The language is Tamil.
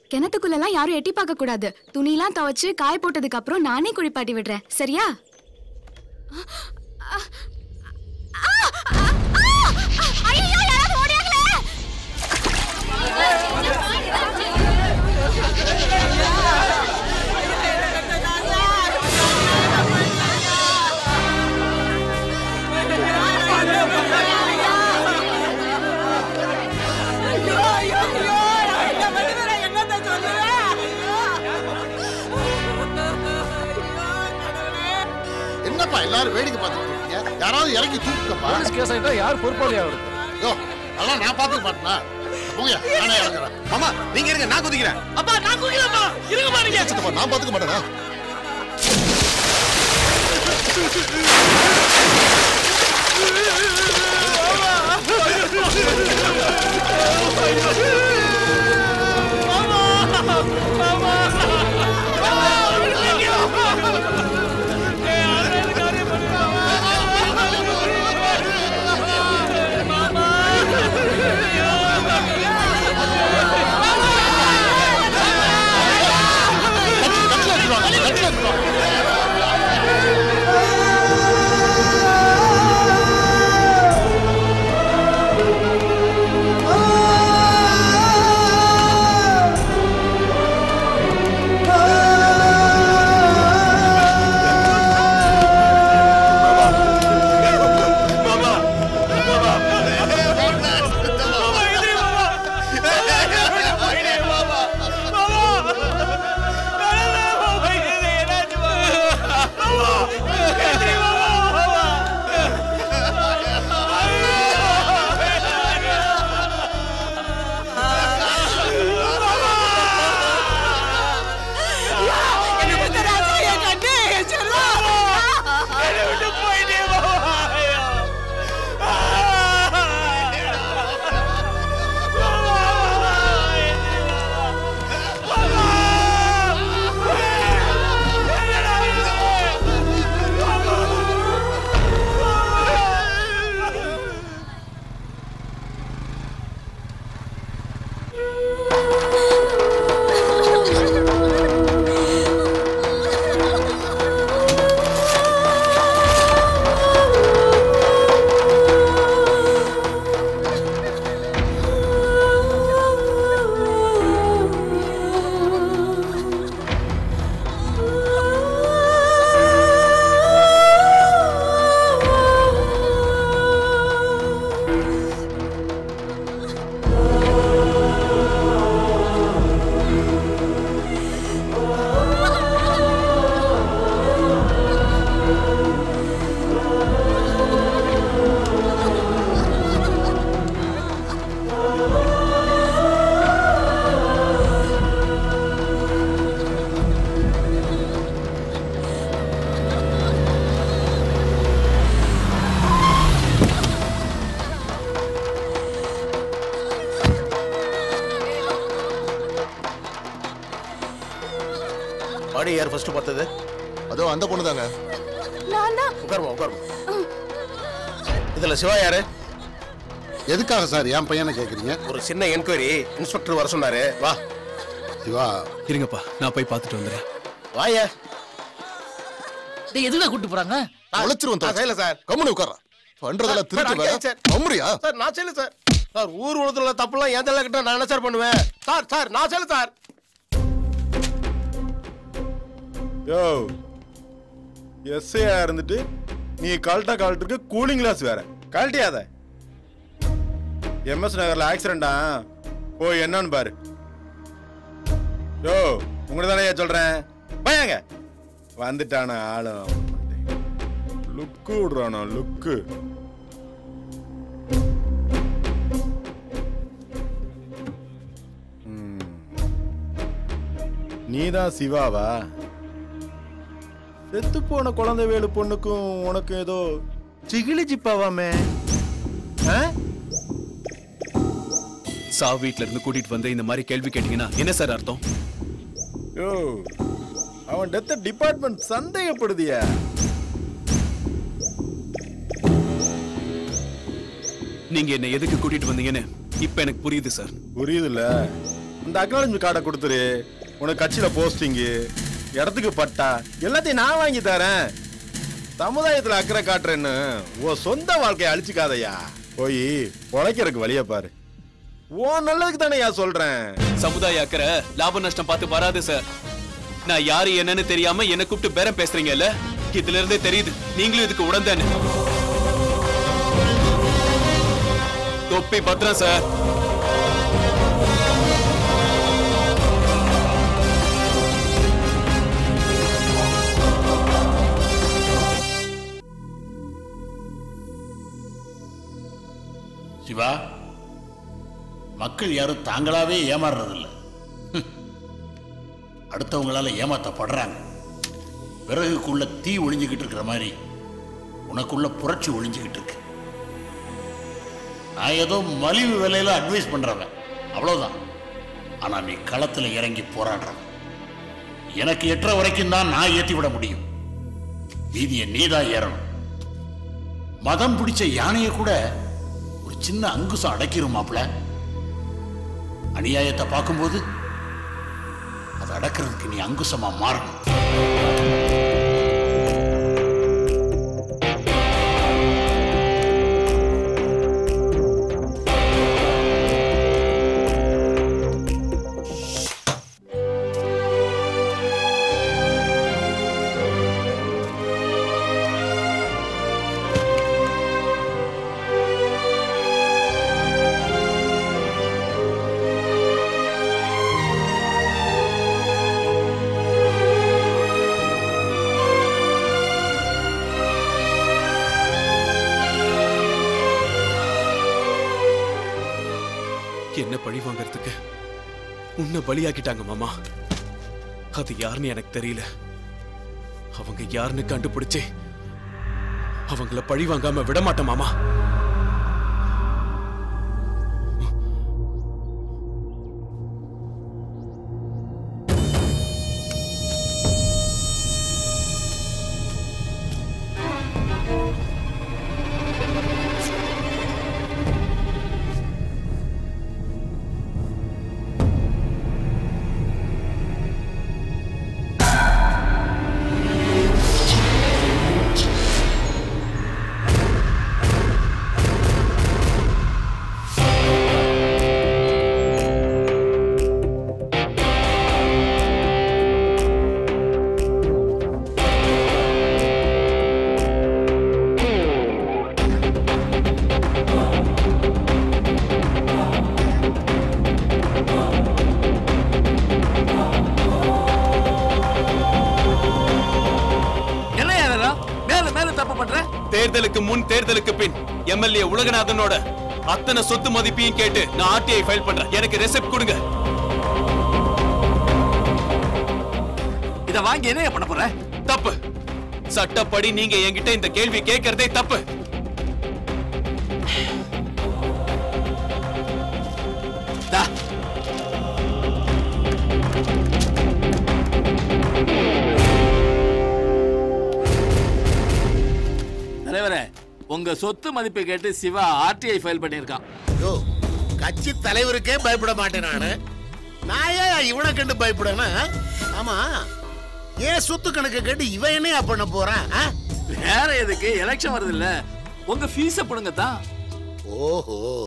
கிணத்துக்குள்ளலாம் யாரும் எட்டி பார்க்க கூடாது துணிலாம் துவைச்சு காய போட்டதுக்கு அப்புறம் நானே குளிப்பாட்டி விடுறேன் சரியா என்னப்பா எல்லாரும் வேடிக்கை பார்த்துட்டு இருக்கீங்க யாராவது இறங்கி தூக்குங்கப்பா போலீஸ் கேஸ் ஆயிட்டா யார் பொறுப்பாளி ஆகுறது யோ அதெல்லாம் நான் பார்த்துக்க மாட்டேனா போங்க நானே இறங்குறேன் மாமா நீங்க இருங்க நான் குதிக்கிறேன் அப்பா நான் குதிக்கலப்பா இருங்கப்பா நீங்க சித்தப்பா நான் பார்த்துக்க மாட்டேனா கட்டில வச்சுருவாங்க கட்டில வச்சுருவாங்க பாடி யார் ஃபர்ஸ்ட் பார்த்தது அதோ அந்த பொண்ணு தாங்க நான் தான் உட்காருமா உட்காருமா இதுல சிவா யாரு எதுக்காக சார் என் பையனை கேட்குறீங்க ஒரு சின்ன என்கொயரி இன்ஸ்பெக்டர் வர சொன்னாரு வா சிவா இருங்கப்பா நான் போய் பார்த்துட்டு வந்துடுறேன் வாயா டேய் எதுக்கு கூட்டு போறாங்க உழைச்சிருவோம் நான் செய்யல சார் கம்முனு உட்கார பண்றதெல்லாம் திருட்டு சார், வேற சார். கம்முறியா சார் நான் செய்யல சார் சார் ஊர் உலகத்துல தப்புலாம் என் தலை கிட்ட நான் என்ன சார் பண்ணுவேன் சார் சார் நான் செய்யல சார் யோ எஸ்ஐயா இருந்துட்டு நீ கழட்டா கழட்டுக்கு கூலிங் கிளாஸ் வேற கழட்டியாத எம்எஸ் நகர்ல ஆக்சிடென்டா போய் என்னன்னு பாரு யோ உங்களை தானே சொல்றேன் பையங்க வந்துட்டான ஆளும் லுக்கு விடுறானா லுக்கு நீதான் சிவாவா செத்து போன குழந்தை வேலு பொண்ணுக்கும் உனக்கு ஏதோ சிகிழி ஜிப்பாவாமே ஆ? சா வீட்ல இருந்து கூட்டிட்டு வந்து இந்த மாதிரி கேள்வி கேட்டீங்கன்னா என்ன சார் அர்த்தம் யோ அவன் டெத்த டிபார்ட்மெண்ட் சந்தேகப்படுதியா நீங்க என்ன எதுக்கு கூட்டிட்டு வந்தீங்கன்னு இப்ப எனக்கு புரியுது சார் புரியுதுல்ல இந்த அக்னாலஜ்மெண்ட் கார்டை கொடுத்துரு உனக்கு கட்சியில போஸ்டிங்கு இடத்துக்கு பட்டா எல்லாத்தையும் நான் வாங்கி தரேன் சமுதாயத்துல அக்கறை காட்டுறேன்னு உன் சொந்த வாழ்க்கையை அழிச்சுக்காதயா போய் உழைக்கிறதுக்கு வழிய பாரு உன் நல்லதுக்கு தானே சொல்றேன் சமுதாய அக்கறை லாப நஷ்டம் பார்த்து வராது சார் நான் யாரு என்னன்னு தெரியாம என்ன கூப்பிட்டு பேரம் பேசுறீங்கல்ல இதுல இருந்தே தெரியுது நீங்களும் இதுக்கு உடந்தானே தொப்பி பத்திரம் சார் சிவா மக்கள் யாரும் தாங்களாவே ஏமாறுறதில்ல ஹம். அடுத்தவங்களால ஏமாத்தப்படுறாங்க விறகுக்குள்ள தீ ஒளிஞ்சுக்கிட்டு இருக்கிற மாதிரி உனக்குள்ள புரட்சி ஒளிஞ்சுக்கிட்டு இருக்கு நான் ஏதோ மலிவு விலையில அட்வைஸ் பண்றவன் அவ்வளவுதான் ஆனா நீ களத்துல இறங்கி போராடுறவன் எனக்கு எட்டுற வரைக்கும் தான் நான் ஏத்தி விட முடியும் வீதியை நீதான் ஏறணும் மதம் பிடிச்ச யானையை கூட ஒரு சின்ன அங்குசம் அடக்கிரும் மாப்ள அநியாயத்தை பார்க்கும்போது அதை அடக்கிறதுக்கு நீ அங்குசமா மாறணும் என்ன பழி வாங்கறதுக்கு உன்னை பலியாக்கிட்டாங்க மாமா அது யாருன்னு எனக்கு தெரியல அவங்க யாருன்னு கண்டுபிடிச்சு அவங்கள பழி வாங்காம விட மாட்டேன் மாமா என்ன யாரா மேல மேல தப்பு பண்ற தேர்தலுக்கு முன் தேர்தலுக்கு பின் எம்எல்ஏ உலகநாதனோட அத்தனை சொத்து மதிப்பையும் கேட்டு நான் ஆர்டிஐ ஃபைல் பண்றேன் எனக்கு ரெசிப்ட் கொடுங்க இத வாங்கி என்ன பண்ண போற தப்பு சட்டப்படி நீங்க என்கிட்ட இந்த கேள்வி கேட்கறதே தப்பு தா. தலைவரே உங்க சொத்து மதிப்பை கேட்டு சிவா ஆர்டிஐ ஃபைல் பண்ணியிருக்கான் யோ கட்சி தலைவருக்கே பயப்பட மாட்டேன் நானு நான் ஏன் இவனை கண்டு பயப்படணும் ஆமா ஏன் சொத்து கணக்கு கேட்டு இவன் என்னையா பண்ண போறான் ஆ? வேற எதுக்கு எலெக்ஷன் வருது இல்ல உங்க ஃபீஸ புடுங்க தான் ஓஹோ